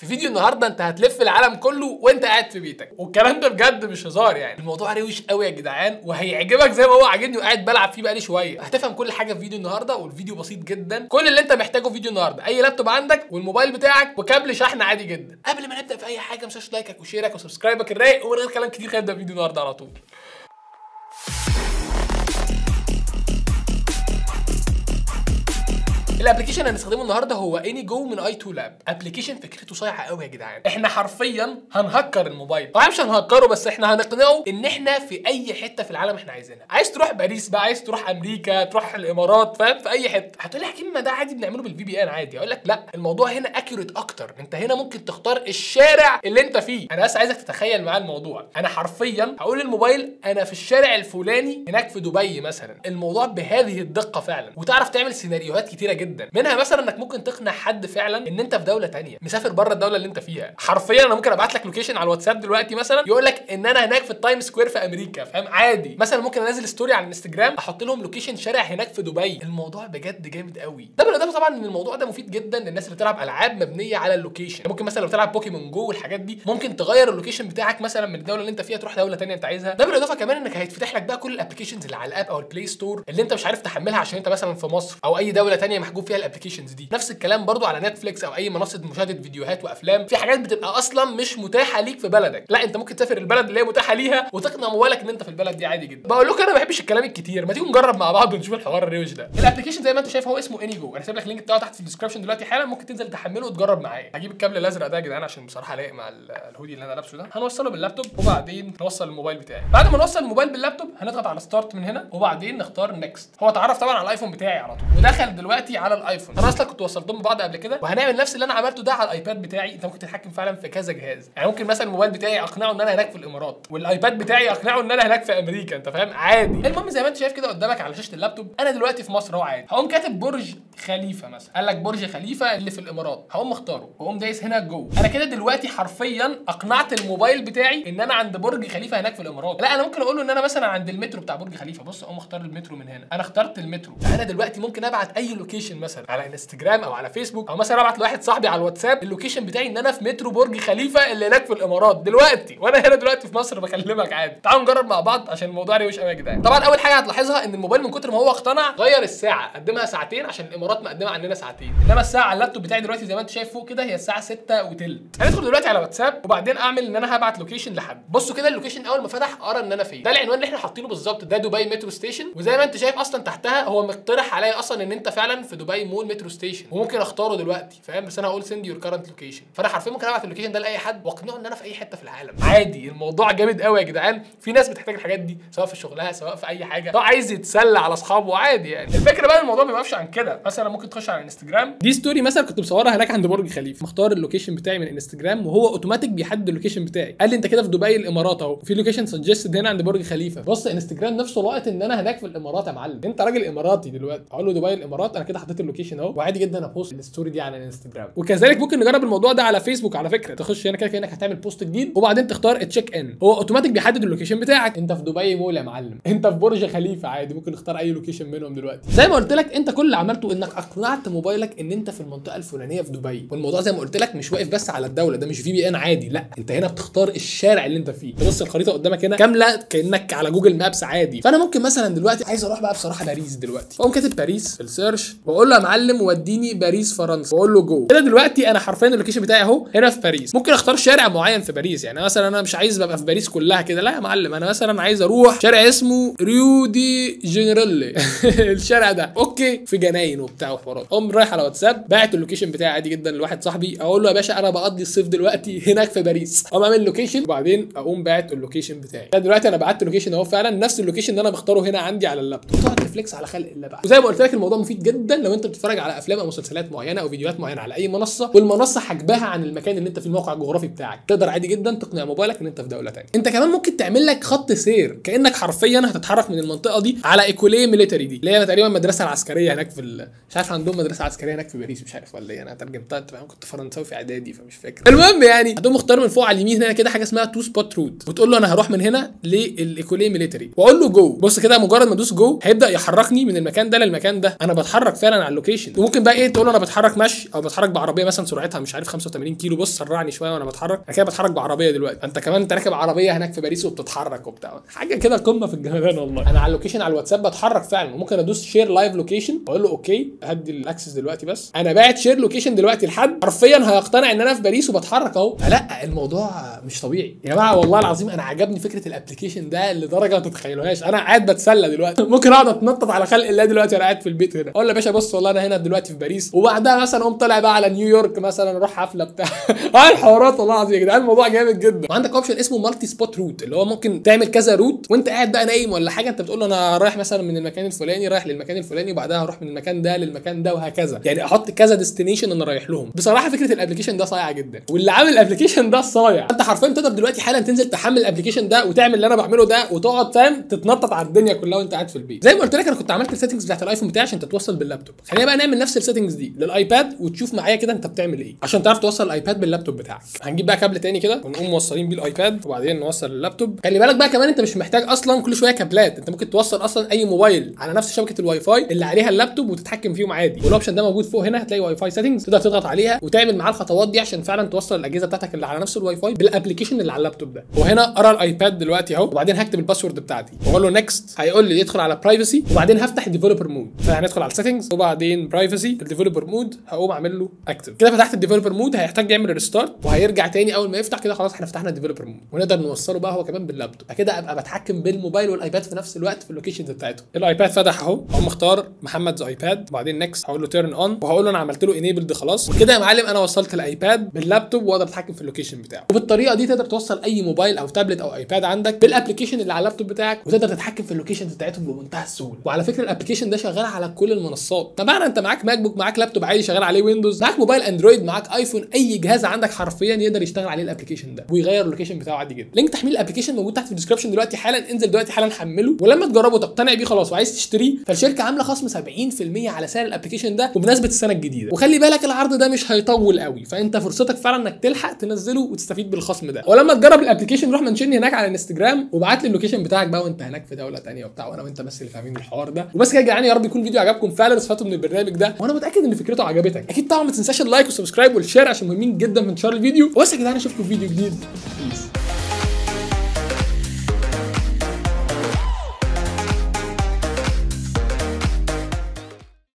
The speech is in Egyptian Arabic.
في فيديو النهارده انت هتلف العالم كله وانت قاعد في بيتك والكلام ده بجد مش هزار يعني الموضوع روش قوي يا جدعان وهيعجبك زي ما هو عاجبني وقاعد بلعب فيه بقالي شويه هتفهم كل حاجه في فيديو النهارده والفيديو بسيط جدا كل اللي انت محتاجه في فيديو النهارده اي لابتوب عندك والموبايل بتاعك وكابل شحن عادي جدا قبل ما نبدا في اي حاجه ما تنساش لايكك وشيرك وسبسكرايبك الرايق ومن غير كلام كتير خلينا نبدا فيديو النهارده على طول الابلكيشن اللي هنستخدمه النهارده هو اني جو من اي 2 لاب ابلكيشن فكرته صايعه قوي يا جدعان احنا حرفيا هنهكر الموبايل طبعا مش هنهكره بس احنا هنقنعه ان احنا في اي حته في العالم احنا عايزينها عايز تروح باريس بقى عايز تروح امريكا تروح الامارات فاهم في اي حته هتقول لي يا حكيم ما ده عادي بنعمله بالفي بي ان عادي اقول لك لا الموضوع هنا اكيوريت اكتر انت هنا ممكن تختار الشارع اللي انت فيه انا بس عايزك تتخيل معايا الموضوع انا حرفيا هقول للموبايل انا في الشارع الفلاني هناك في دبي مثلا الموضوع بهذه الدقه فعلا وتعرف تعمل سيناريوهات كتيره جدا منها مثلا انك ممكن تقنع حد فعلا ان انت في دوله تانية مسافر بره الدوله اللي انت فيها حرفيا انا ممكن ابعت لك لوكيشن على الواتساب دلوقتي مثلا يقول لك ان انا هناك في التايم سكوير في امريكا فاهم عادي مثلا ممكن انزل ستوري على الانستجرام احط لهم لوكيشن شارع هناك في دبي الموضوع بجد جامد قوي ده بالاضافه طبعا ان الموضوع ده مفيد جدا للناس اللي بتلعب العاب مبنيه على اللوكيشن ممكن مثلا لو بتلعب بوكيمون جو والحاجات دي ممكن تغير اللوكيشن بتاعك مثلا من الدوله اللي انت فيها تروح دوله تانية انت عايزها ده بالاضافه كمان انك هيتفتح لك بقى كل الابلكيشنز اللي على الاب او البلاي ستور اللي انت مش عارف تحملها عشان انت مثلا في مصر او اي دوله تانية محجوب فيها الابلكيشنز دي نفس الكلام برضو على نتفليكس او اي منصه مشاهده فيديوهات وافلام في حاجات بتبقى اصلا مش متاحه ليك في بلدك لا انت ممكن تسافر البلد اللي هي متاحه ليها وتقنع موبايلك ان انت في البلد دي عادي جدا بقول لكم انا ما بحبش الكلام الكتير ما تيجوا نجرب مع بعض ونشوف الحوار الروش ده الابلكيشن زي ما انت شايف هو اسمه اني جو انا سايب لك اللينك بتاعه تحت في الديسكربشن دلوقتي حالا ممكن تنزل تحمله وتجرب معايا هجيب الكابل الازرق ده يا جدعان عشان بصراحه لايق مع ال- الهودي اللي انا لابسه ده هنوصله باللابتوب وبعدين نوصل الموبايل بتاعي بعد ما نوصل الموبايل باللابتوب هنضغط على ستارت من هنا وبعدين نختار نيكست هو اتعرف طبعا على الايفون بتاعي على طول ودخل دلوقتي على الايفون انا اصلا كنت وصلتهم ببعض قبل كده وهنعمل نفس اللي انا عملته ده على الايباد بتاعي انت ممكن تتحكم فعلا في كذا جهاز يعني ممكن مثلا الموبايل بتاعي اقنعه ان انا هناك في الامارات والايباد بتاعي اقنعه ان انا هناك في امريكا انت فاهم عادي المهم زي ما انت شايف كده قدامك على شاشه اللابتوب انا دلوقتي في مصر اهو عادي هقوم كاتب برج خليفه مثلا قال لك برج خليفه اللي في الامارات هقوم مختاره واقوم دايس هنا جو انا كده دلوقتي حرفيا اقنعت الموبايل بتاعي ان انا عند برج خليفه هناك في الامارات لا انا ممكن اقول له ان انا مثلا عند المترو بتاع برج خليفه بص اقوم اختار المترو من هنا انا اخترت المترو فانا دلوقتي ممكن ابعت اي لوكيشن مثلا على انستجرام او على فيسبوك او مثلا ابعت لواحد صاحبي على الواتساب اللوكيشن بتاعي ان انا في مترو برج خليفه اللي هناك في الامارات دلوقتي وانا هنا دلوقتي في مصر بكلمك عادي تعالوا نجرب مع بعض عشان الموضوع روش قوي يا جدعان طبعا اول حاجه هتلاحظها ان الموبايل من كتر ما هو اقتنع غير الساعه قدمها ساعتين عشان الامارات مقدمه عننا ساعتين انما الساعه على اللابتوب بتاعي دلوقتي زي ما انت شايف فوق كده هي الساعه 6 وتلت هندخل دلوقتي على واتساب وبعدين اعمل ان انا هبعت لوكيشن لحد بصوا كده اللوكيشن اول ما فتح قرا ان انا فين ده العنوان اللي احنا حاطينه بالظبط ده دبي مترو ستيشن وزي ما انت شايف اصلا تحتها هو مقترح عليا اصلا ان انت فعلا في دبي مول مترو ستيشن وممكن اختاره دلوقتي فاهم بس انا هقول سند يور كارنت لوكيشن فانا حرفيا ممكن ابعت اللوكيشن ده لاي حد واقنعه ان انا في اي حته في العالم عادي الموضوع جامد قوي يا جدعان في ناس بتحتاج الحاجات دي سواء في شغلها سواء في اي حاجه لو عايز يتسلى على اصحابه عادي يعني الفكره بقى الموضوع ما بيوقفش عن كده مثلا ممكن تخش على انستجرام دي ستوري مثلا كنت مصورها هناك عند برج خليفه مختار اللوكيشن بتاعي من انستجرام وهو اوتوماتيك بيحدد اللوكيشن بتاعي قال لي انت كده في دبي الامارات اهو في لوكيشن سجستد هنا عند برج خليفه بص انستجرام نفسه لقط ان انا هناك في الامارات يا معلم انت راجل اماراتي دلوقتي اقول له دبي الامارات انا كده حطيت اللوكيشن اهو وعادي جدا ابوست الستوري دي على الانستجرام وكذلك ممكن نجرب الموضوع ده على فيسبوك على فكره تخش هنا كده كانك هتعمل بوست جديد وبعدين تختار تشيك ان هو اوتوماتيك بيحدد اللوكيشن بتاعك انت في دبي مول يا معلم انت في برج خليفه عادي ممكن نختار اي لوكيشن منهم دلوقتي زي ما قلت لك انت كل اللي عملته انك اقنعت موبايلك ان انت في المنطقه الفلانيه في دبي والموضوع زي ما قلت لك مش واقف بس على الدوله ده مش في بي ان عادي لا انت هنا بتختار الشارع اللي انت فيه تبص الخريطه قدامك هنا كامله كانك على جوجل مابس عادي فانا ممكن مثلا دلوقتي عايز اروح بقى بصراحه باريس دلوقتي اقوم كاتب باريس في السيرش واقول له يا معلم وديني باريس فرنسا واقول له جو كده دلوقتي انا حرفيا اللوكيشن بتاعي اهو هنا في باريس ممكن اختار شارع معين في باريس يعني مثلا انا مش عايز ابقى في باريس كلها كده لا يا معلم انا مثلا عايز اروح شارع اسمه ريو دي جنرالي الشارع ده اوكي في جناين وبتاع وحوارات اقوم رايح على واتساب باعت اللوكيشن بتاعي عادي جدا لواحد صاحبي اقول له يا باشا انا بقضي الصيف دلوقتي هناك في باريس اقوم اعمل لوكيشن وبعدين اقوم باعت اللوكيشن بتاعي ده دلوقتي انا بعت اللوكيشن اهو فعلا نفس اللوكيشن اللي انا مختاره هنا عندي على اللابتوب تقعد تفليكس على خلق الله بقى وزي ما قلت لك الموضوع مفيد جدا لو انت بتتفرج على افلام او مسلسلات معينه او فيديوهات معينه على اي منصه والمنصه حجبها عن المكان اللي انت في الموقع الجغرافي بتاعك تقدر عادي جدا تقنع موبايلك ان انت في دوله ثانيه انت كمان ممكن تعمل لك خط سير كانك حرفيا هتتحرك من المنطقه دي على ايكوليه ميليتري دي اللي هي تقريبا المدرسه العسكريه هناك في ال... مش عارف عندهم مدرسه عسكريه هناك في باريس مش عارف ولا ايه انا ترجمتها انت فاهم كنت فرنساوي في اعدادي فمش فاكر المهم يعني هتقوم مختار من فوق على اليمين هنا كده حاجه اسمها تو سبوت روت وتقول له انا هروح من هنا للايكوليه ميليتري واقول له جو بص كده مجرد ما ادوس جو هيبدا يحركني من المكان ده للمكان ده انا بتحرك فعلا على اللوكيشن وممكن بقى ايه تقول له انا بتحرك مشي او بتحرك بعربيه مثلا سرعتها مش عارف 85 كيلو بص سرعني شويه وانا بتحرك انا كده بتحرك بعربيه دلوقتي انت كمان انت راكب عربيه هناك في باريس وبتتحرك وبتاع حاجه كده قمه في الجمدان والله انا على اللوكيشن على الواتساب بتحرك فعلا وممكن ادوس شير لايف لوكيشن واقول له اوكي هدي الاكسس دلوقتي بس انا باعت شير لوكيشن دلوقتي لحد حرفيا هيقتنع ان انا في باريس وبتحرك اهو لا الموضوع مش طبيعي يا جماعه والله العظيم انا عجبني فكره الابلكيشن ده لدرجه ما تتخيلوهاش انا قاعد بتسلى دلوقتي ممكن اقعد اتنطط على خلق الله دلوقتي وانا قاعد في البيت هنا اقول له يا باشا بص والله انا هنا دلوقتي في باريس وبعدها مثلا اقوم طالع بقى على نيويورك مثلا اروح حفله بتاع اه الحوارات والله العظيم يا جدعان الموضوع جامد جدا وعندك اوبشن اسمه مالتي سبوت روت اللي هو ممكن تعمل كذا روت وانت قاعد بقى نايم ولا حاجه انت بتقول له انا رايح مثلا من المكان الفلاني رايح للمكان الفلاني وبعدها هروح من المكان ده للمكان ده وهكذا يعني احط كذا ديستنيشن انا رايح لهم بصراحه فكره الابلكيشن ده صايعه جدا واللي عامل الابلكيشن ده صايع انت حرفيا تقدر دلوقتي حالا تنزل تحمل الابلكيشن ده وتعمل اللي انا بعمله ده وتقعد فاهم تتنطط على الدنيا كلها وانت قاعد في البيت زي ما قلت لك انا كنت عملت السيتنجز بتاعت الايفون بتاعي عشان تتوصل باللابتوب خلينا بقى نعمل نفس السيتنجز دي للايباد وتشوف معايا كده انت بتعمل ايه عشان تعرف توصل الايباد باللابتوب بتاعك هنجيب بقى كابل تاني كده ونقوم موصلين بيه الايباد وبعدين نوصل اللابتوب خلي بالك بقى كمان انت مش محتاج اصلا كل شويه كابلات انت ممكن توصل اصلا اي موبايل على نفس شبكه الواي فاي اللي عليها اللابتوب وتتحكم فيهم عادي والاوبشن ده موجود فوق هنا هتلاقي واي فاي سيتنجز تقدر تضغط عليها وتعمل معاه الخطوات دي عشان فعلا توصل الاجهزه بتاعتك اللي على نفس الواي فاي بالابلكيشن اللي على اللابتوب ده وهنا ارى الايباد دلوقتي اهو وبعدين هكتب الباسورد بتاعتي واقول له نكست هيقول لي يدخل على برايفسي وبعدين هفتح الديفلوبر مود فهندخل على السيتنجز وبعدين برايفسي الديفلوبر مود هقوم اعمل له اكتف كده فتحت الديفلوبر مود هيحتاج يعمل ريستارت وهيرجع تاني اول ما يفتح كده خلاص احنا فتحنا الديفلوبر مود ونقدر نوصله بقى هو كمان باللابتوب كده ابقى بتحكم بالموبايل والايباد في نفس الوقت في اللوكيشنز بتاعتهم الايباد فتح اهو هقوم اختار محمد ايباد وبعدين نكست هقول له تيرن اون وهقول له انا عملت له انيبلد خلاص وكده يا معلم انا وصلت الايباد باللابتوب واقدر اتحكم في اللوكيشن بتاعه وبالطريقه دي تقدر توصل اي موبايل او تابلت او ايباد عندك بالابلكيشن اللي على اللابتوب بتاعك وتقدر تتحكم في اللوكيشنز بتاعتهم بمنتهى السهوله وعلى فكره الابلكيشن ده شغال على كل المنصات طبعا انت معاك ماك بوك معاك لابتوب عادي شغال عليه ويندوز معاك موبايل اندرويد معاك ايفون اي جهاز عندك حرفيا يقدر يشتغل عليه الابلكيشن ده ويغير اللوكيشن بتاعه عادي جدا لينك تحميل الابلكيشن موجود تحت في الديسكربشن دلوقتي حالا انزل دلوقتي حالا حمله ولما تجربه تقتنع بيه خلاص وعايز تشتريه فالشركه عامله خصم 70% على سعر الابلكيشن ده وبمناسبه السنه الجديده وخلي بالك العرض ده مش هيطول قوي فانت فرصتك فعلا انك تلحق تنزله وتستفيد بالخصم ده ولما تجرب الابلكيشن روح منشني هناك على الانستجرام وابعت لي اللوكيشن بتاعك بقى وانت هناك في دوله ثانيه وبتاع وانا وانت بس اللي فاهمين الحوار ده وبس كده يا جدعان يا رب يكون الفيديو عجبكم فعلا استفدتوا من البرنامج ده وانا متاكد ان فكرته عجبتك اكيد طبعا ما تنساش اللايك والسبسكرايب والشير عشان مهمين جدا في انتشار الفيديو وبس يا جدعان اشوفكم في فيديو جديد بيس